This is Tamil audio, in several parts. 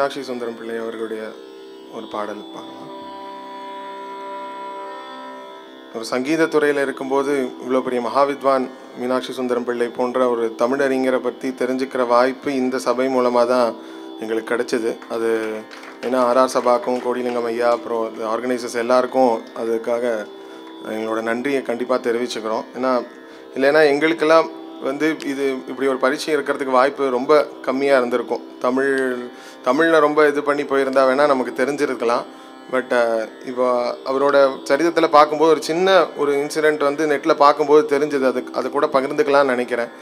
மீனாட்சி சுந்தரம் பிள்ளை அவர்களுடைய ஒரு பாடல் பார்க்கலாம் ஒரு சங்கீத துறையில் இருக்கும்போது இவ்வளோ பெரிய மகாவித்வான் மீனாட்சி சுந்தரம் பிள்ளை போன்ற ஒரு தமிழறிஞரை பற்றி தெரிஞ்சுக்கிற வாய்ப்பு இந்த சபை மூலமாக தான் எங்களுக்கு கிடைச்சிது அது ஏன்னா ஆர்ஆர் சபாக்கும் கோடிலிங்கம் ஐயா அப்புறம் ஆர்கனைசர்ஸ் எல்லாருக்கும் அதுக்காக எங்களோட நன்றியை கண்டிப்பாக தெரிவிச்சுக்கிறோம் ஏன்னா இல்லைன்னா எங்களுக்கெல்லாம் வந்து இது இப்படி ஒரு பரீட்சை இருக்கிறதுக்கு வாய்ப்பு ரொம்ப கம்மியாக இருந்திருக்கும் தமிழ் தமிழில் ரொம்ப இது பண்ணி போயிருந்தா வேணால் நமக்கு தெரிஞ்சிருக்கலாம் பட் இப்போ அவரோட சரித்திரத்தில் பார்க்கும்போது ஒரு சின்ன ஒரு இன்சிடெண்ட் வந்து நெட்டில் பார்க்கும்போது தெரிஞ்சது அது அது கூட பகிர்ந்துக்கலாம்னு நினைக்கிறேன்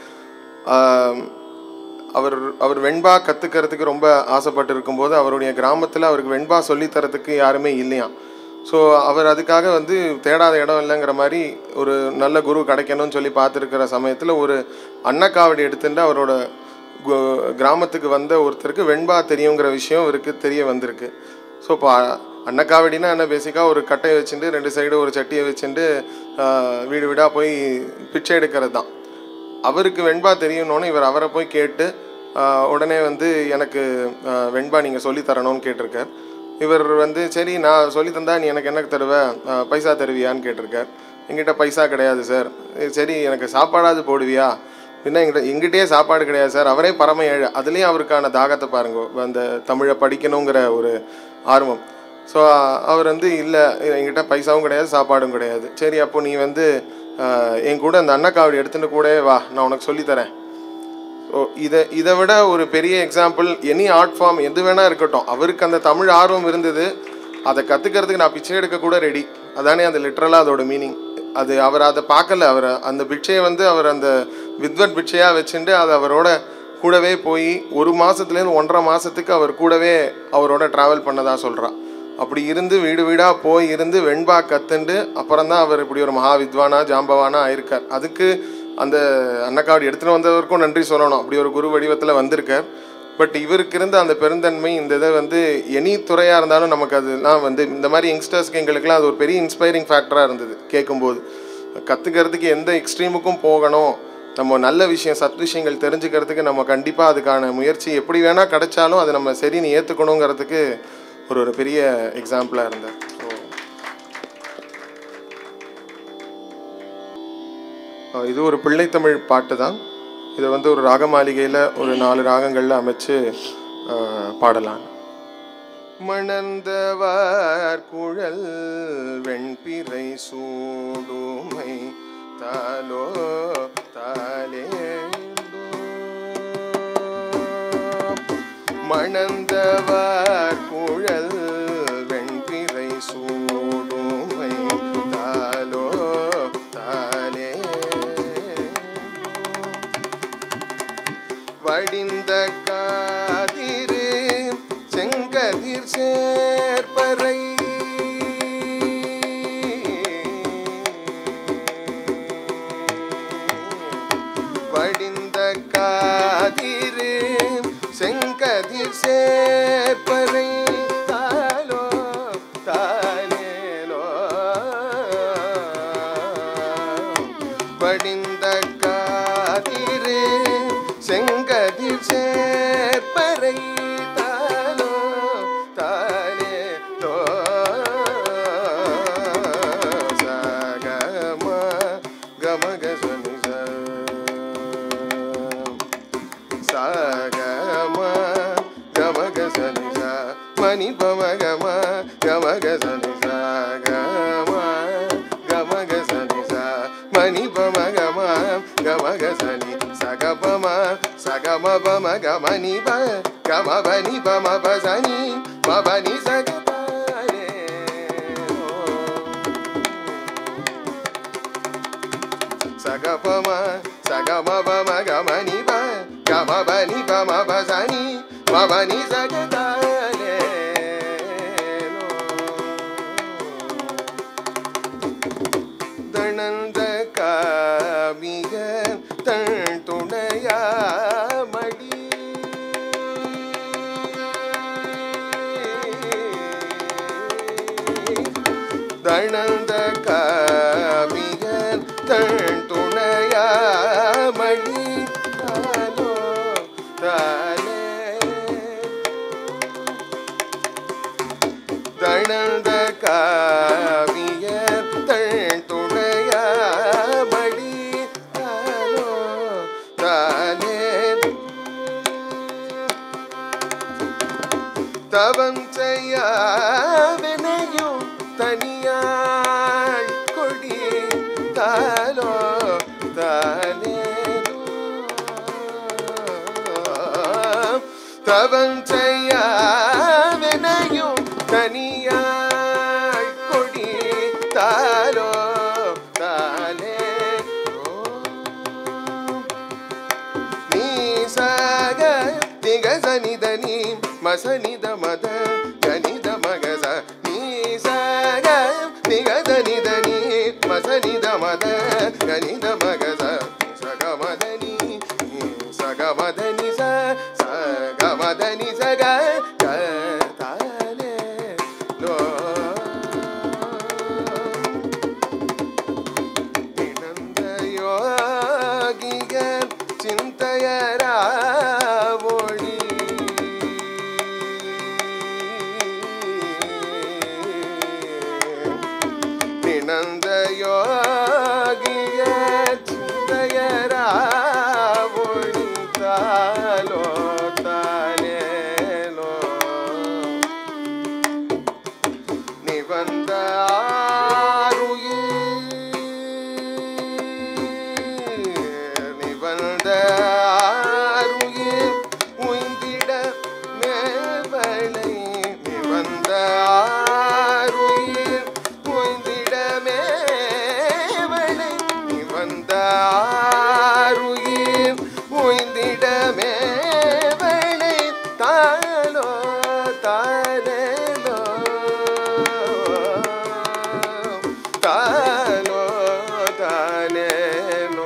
ஆஹ் அவர் அவர் வெண்பா கற்றுக்கிறதுக்கு ரொம்ப ஆசைப்பட்டு இருக்கும்போது அவருடைய கிராமத்தில் அவருக்கு வெண்பா சொல்லித்தரத்துக்கு யாருமே இல்லையாம் ஸோ அவர் அதுக்காக வந்து தேடாத இடம் இல்லைங்கிற மாதிரி ஒரு நல்ல குரு கிடைக்கணும்னு சொல்லி பார்த்துருக்கிற சமயத்தில் ஒரு அன்னக்காவடி எடுத்துட்டு அவரோட கு- கிராமத்துக்கு வந்த ஒருத்தருக்கு வெண்பா தெரியுங்கிற விஷயம் இவருக்கு தெரிய வந்திருக்கு ஸோ இப்போ அன்னக்காவடினா என்ன பேசிக்காக ஒரு கட்டையை வச்சுட்டு ரெண்டு சைடு ஒரு சட்டியை வச்சுட்டு ஆஹ், வீடு வீடாக போய் பிச்சை எடுக்கிறது தான் அவருக்கு வெண்பா தெரியணும்னு இவர் அவரை போய் கேட்டு ஆஹ், உடனே வந்து எனக்கு ஆஹ், வெண்பா நீங்கள் சொல்லி தரணும்னு கேட்டிருக்கார் இவர் வந்து சரி நான் சொல்லி தந்தா நீ எனக்கு என்ன தருவ ஆஹ், பைசா தருவியான்னு கேட்டிருக்கார் எங்கிட்ட பைசா கிடையாது சார் "ஏய், சரி எனக்கு சாப்பாடாவது போடுவியா பின்ன எங்கிட்ட எங்கிட்டயே சாப்பாடு கிடையாது சார் அவரே பரம ஏழை அதுலேயும் அவருக்கான தாகத்தை பாருங்க அந்த தமிழை படிக்கணுங்கிற ஒரு ஆர்வம் ஸோ அவர் வந்து இல்லை என்கிட்ட பைசாவும் கிடையாது சாப்பாடும் கிடையாது சரி அப்போ நீ வந்து ஆஹ், என் கூட அந்த அன்னக்காவடி எடுத்துட்டு கூடவே வா நான் உனக்கு சொல்லித்தரேன் ஸோ இதை இதை விட ஒரு பெரிய எக்ஸாம்பிள் எனி ஆர்ட் ஃபார்ம் எது வேணா இருக்கட்டும் அவருக்கு அந்த தமிழ் ஆர்வம் இருந்தது அதை கற்றுக்கிறதுக்கு நான் பிச்சை எடுக்க கூட ரெடி அதானே அந்த லிட்ரலாக அதோட மீனிங் அது அவர் அதை பார்க்கல அவர் அந்த பிட்சையை வந்து அவர் அந்த வித்வத் பிட்சையாக வச்சுட்டு அதை அவரோட கூடவே போய் ஒரு மாதத்துலேருந்து ஒன்றரை மாதத்துக்கு அவர் கூடவே அவரோட ட்ராவல் பண்ணதா சொல்கிறா அப்படி இருந்து வீடு வீடாக போய் இருந்து வெண்பா கத்துண்டு அப்புறம் தான் அவர் இப்படி ஒரு மகா வித்வானா ஜாம்பவானா ஆயிருக்கார் அதுக்கு அந்த அன்னக்காவடி எடுத்துகிட்டு வந்தவருக்கும் நன்றி சொல்லணும் அப்படி ஒரு குரு வடிவத்தில் வந்திருக்கார் பட் இவருக்கு இருந்த அந்த பெருந்தன்மை இந்த இதை வந்து எனி துறையாக இருந்தாலும் நமக்கு அதெல்லாம் வந்து இந்த மாதிரி யங்ஸ்டர்ஸ்க்கு எங்களுக்குலாம் அது ஒரு பெரிய இன்ஸ்பைரிங் ஃபேக்டராக இருந்தது கேட்கும்போது கற்றுக்கிறதுக்கு எந்த எக்ஸ்ட்ரீமுக்கும் போகணும் நம்ம நல்ல விஷயம் சத் விஷயங்கள் தெரிஞ்சுக்கிறதுக்கு நம்ம கண்டிப்பாக அதுக்கான முயற்சி எப்படி வேணால் கிடைச்சாலும் அதை நம்ம சரின்னு ஏற்றுக்கணுங்கிறதுக்கு ஒரு ஒரு பெரிய எக்ஸாம்பிளாக இருந்தார் ஸோ அஹ் இது ஒரு பிள்ளைத்தமிழ் பாட்டு தான் இதை வந்து ஒரு ராக மாளிகையில் ஒரு நாலு ராகங்களில் அமைச்சு அஹ், பாடலாம் மணந்தவர் குழல் வெண்பிறை சூடுமை தாலோ தாலேந்தோ மணந்தவர் குழல் வெண்பிறை சூடுமை தாலோ தாலே வடிந்த காதிரு செங்கதிர் சேர்ப்பறை வடிந்த காதிரு செங்கதிர் சேர்ப்பறை தாலோ தாலேலோ வடிந்த காதிரு செங்கதிர் சேர்ப்பறை தாலோ தாலேலோ சகம கமகசனி சகம கமகசனி மணி பமகம கமகசனி சகம கமகசனி மணி பமகம கமகசனி சகபம சகம பம கமனி ப கம பனி பம பசனி மபனி சகபாரே சகபம சகம பம கமனி ப கம பனி பம பசனி மபனி சகதாலே தணந்த காமிக தன் துணையா மடி தணந்த காமிக தன் துணையா மடி தாலோ தாலே தணந்த காவிய தள் துணைய மடி தானோ தானே தவம் செய்ய வினையும் தனியாள் கொடி தாலோ தானேனோ தவம் செய்ய வினையும் தனியாள் கொடி தாலோ தாலே நீ சக திகசனிதனி மசனித மத கனித மகச நீ சக திகசனிதனி மசனித மத கனித மகச சகமதனி சகமதனி ச சகமதனி சக க தாலே லோ இணந்த யோகியர் சிந்தையரா ஒளி இணந்த யோகியர் சிந்தையரா ஒளி தாலோ தாலேலோ நிவந்த ஆருயிர் நிவந்த ஆருயிர் உய்ந்திட மேவளை நிவந்த ஆருயிர் உய்ந்திட மேவளை நிவந்த ஆருயிர் உய்ந்திட மேவளை தானோ தானேலோ தானோ தானேலோ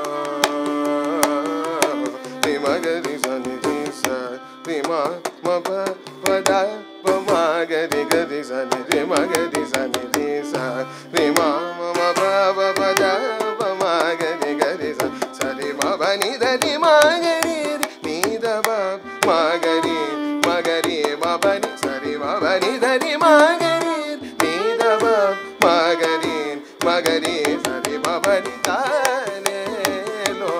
விமகரி சனி ச விமா மப பத பமகரி கரி சனி ரிமகரி சனி ச விமா மம பப பத பமகரி கரி ச சரி மப நிதரி மகரி நீத மகரி மகரி மபனி சரி மபனி தரி மகரி நீத மகரி மகரி சரி மபனி தானே லோ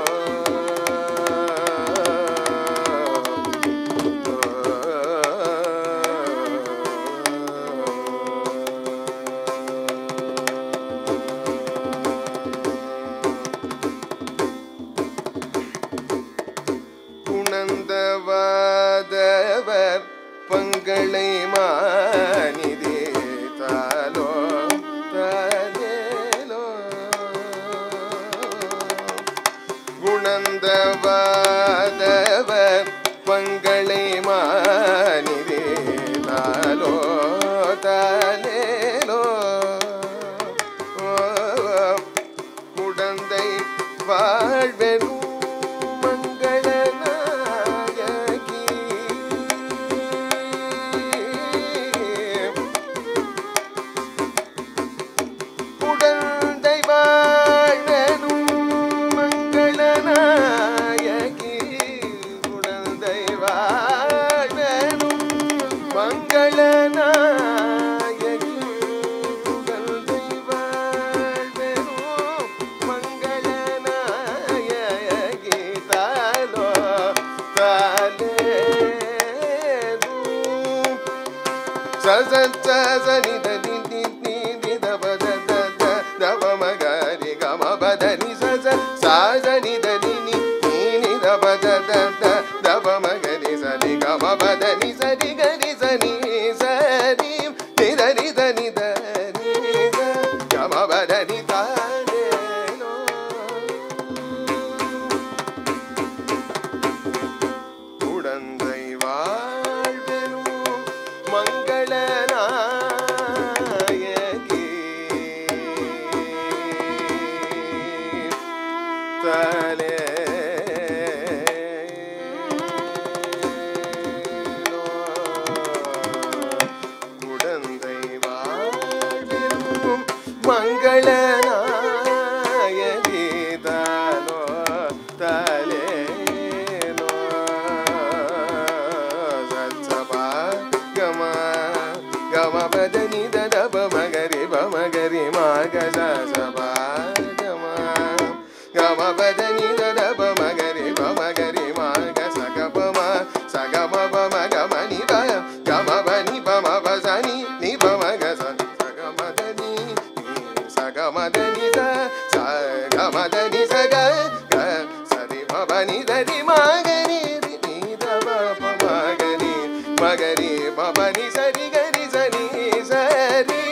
உணர்ந்தவாதவர் பங்களை மாநிதே தாலோ தாலேலோ குணந்தவாதவர் பங்களை மாநிதே தாலோ தாலேலோ குடந்தை வாழ்வெனும் மங்கள நாயகி குடந்தை வாழ்வெனும் மங்கள நாயகி குடந்தை வாழ்வெனும் மங்கள நாயகி குடந்தை வாழ்வெனும் மங்கள நாயகி தாலோ தாலேரும் சசச்ச சனித நிதி நிதி தப தத தப மகரி கம பதனி சச சாசனி தனி நி நீ தப தத தப மகரி சனி கம பதனி சரி கரி சனி சரி நிதரி தனி தனி கம பதனி தானேனோ உடந்தை வாழ்வெனும் மங்கள நாயகி தலே உடந்தை வாழ்வெனும் மங்கள நாயகி தாலோ தலேனோ சச்சபா கமா சரி கரி சனி சரி